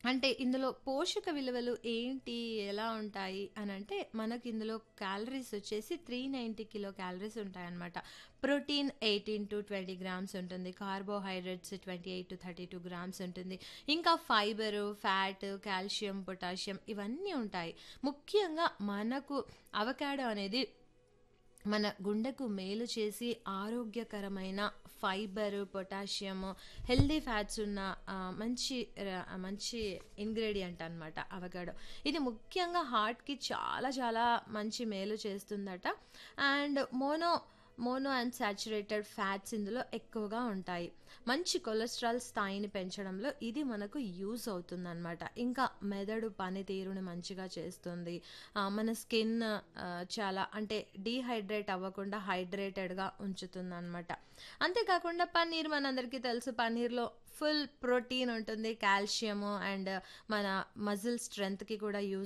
అంటే ఇందులో పోషక విలువలు ఏంటి? ఎలా ఉంటాయి? అనంటే మనకి ఇందులో క్యాలరీస్ వచ్చేసి 390 కిలో క్యాలరీస్ ఉంటాయన్నమాట. ప్రోటీన్ 18-20 గ్రామ్స్ ఉంటుంది. కార్బోహైడ్రేట్స్ 28-32 గ్రామ్స్ ఉంటుంది. ఇంకా ఫైబరు, ఫ్యాట్, కాల్షియం, పొటాషియం ఇవన్నీ ఉంటాయి. ముఖ్యంగా మనకు అవకాడో అనేది మన గుండెకు మేలు చేసి ఆరోగ్యకరమైన ఫైబరు, పొటాషియము, హెల్తీ ఫ్యాట్స్ ఉన్న ఆహ్, మంచి ర మంచి ఇంగ్రీడియంట్ అనమాట అవకాడో. ఇది ముఖ్యంగా హార్ట్‌కి చాలా చాలా మంచి మేలు చేస్తుందట. And mono mono unsaturated fats ఇందులో ఎక్కువగా ఉంటాయి. మంచి కొలెస్ట్రాల్ స్థాయిని పెంచడంలో ఇది మనకు యూజ్ అవుతుందనమాట. ఇంకా మెదడు పనితీరుని మంచిగా చేస్తుంది. ఆహ్, మన స్కిన్ ఆహ్, చాలా అంటే డీహైడ్రేట్ అవ్వకుండా హైడ్రేటెడ్‌గా ఉంచుతుందనమాట. అంతేకాకుండా పన్నీర్ మనందరికీ తెలుసు పన్నీర్‌లో ఫుల్ ప్రోటీన్ ఉంటుంది. కాల్షియము అండ్ మన మజిల్ స్ట్రెంగ్త్‌కి కూడా యూజ్